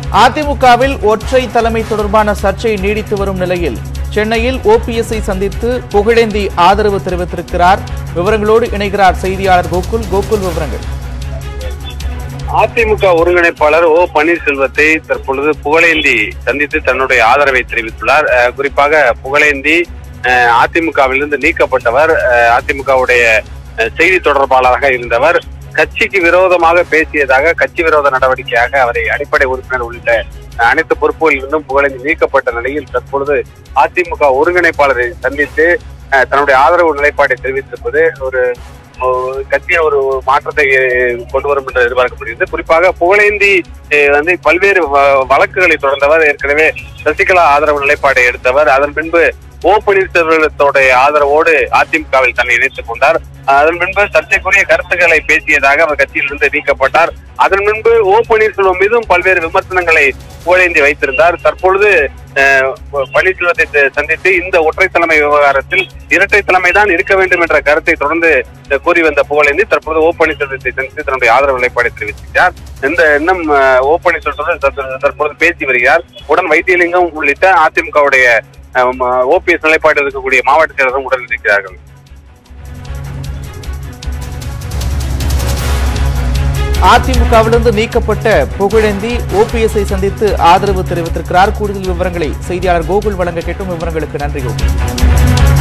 அதிமுகவில் ஒற்றை தலைமை தொடர்பான சர்ச்சை நீடித்து வரும் நிலையில் சென்னையில் ஓபிஎஸ்ஐ சந்தித்து புகழேந்தி ஆதரவு தெரிவித்திருக்கிறார் விவரங்களோடு இணைகிறார் செய்தியாளர் கோகுல் கோகுல் விவரங்கள் அதிமுக ஒருங்கிணைப்பாளர் ஓ பன்னீர்செல்வத்தை தற்பொழுது புகழேந்தி சந்தித்து தன்னுடைய ஆதரவை தெரிவித்துள்ளார் அஹ் குறிப்பாக புகழேந்தி அஹ் அதிமுகவிலிருந்து நீக்கப்பட்டவர் அஹ் அதிமுகவுடைய அஹ் செய்தி தொடர்பாளராக இருந்தவர் கட்சிக்கு விரோதமாக பேசியதாக கட்சி விரோத நடவடிக்கையாக அவரை அடிப்படை உறுப்பினர் உள்ளிட்ட அனைத்து பொறுப்புகளிலிருந்தும் புகழேந்தி நீக்கப்பட்ட நிலையில் தற்பொழுது அதிமுக ஒருங்கிணைப்பாளரை சந்தித்து அஹ் தன்னுடைய ஆதரவு நிலைப்பாட்டை தெரிவித்திருப்பது ஒரு ஒரு கட்சியில் ஒரு மாற்றத்தை அஹ், கொண்டு வரும் என்று எதிர்பார்க்கப்படுகிறது குறிப்பாக புகழேந்தி அஹ், வந்து பல்வேறு வ- வழக்குகளை தொடர்ந்தவர் ஏற்கனவே சசிகலா ஆதரவு நிலைப்பாட்டை எடுத்தவர் அதன் பின்பு ஓ பன்னீர்செல்வத்தோடைய ஆதரவோடு அதிமுகவில் தன்னை இணைத்துக் கொண்டார் அதன் பின்பு சர்ச்சைக்குரிய கருத்துக்களை பேசியதாக அவர் கட்சியிலிருந்து நீக்கப்பட்டார் அதன் பின்பு ஓ பன்னீர்செல்வம் மீதும் பல்வேறு விமர்சனங்களை புகழேந்தி வைத்திருந்தார் தற்பொழுது அஹ், பன்னீர்செல்வத்தை த- சந்தித்து இந்த ஒற்றை தலைமை விவகாரத்தில் இரட்டை தலைமை தான் இருக்க வேண்டும் என்ற கருத்தை தொடர்ந்து அஹ், கூறி வந்த புகழேந்தி தற்போது ஓ பன்னீர்செல்வத்தை சந்தித்து தன்னுடைய ஆதரவு நிலைப்பாடை தெரிவித்திருக்கிறார் இந்த இன்னும் அஹ், ஓ பன்னீர்செல்வத்துடன் தற்ப- தற்பொழுது பேசி வருகிறார் உடன் வைத்தியலிங்கம் உள்ளிட்ட அதிமுகவுடைய ஓபிஎஸ் நிலைப்பாடு இருக்கக்கூடிய மாவட்ட செயலரும் உடன் இருக்கிறார்கள் அதிமுகவிலிருந்து நீக்கப்பட்ட புகழேந்தி ஓபிஎஸ்ஐ சந்தித்து ஆதரவு தெரிவித்திருக்கிறார் கூடுதல் விவரங்களை செய்தியாளர் கோகுல் வழங்க கேட்டும் விவரங்களுக்கு நன்றி கோகுல்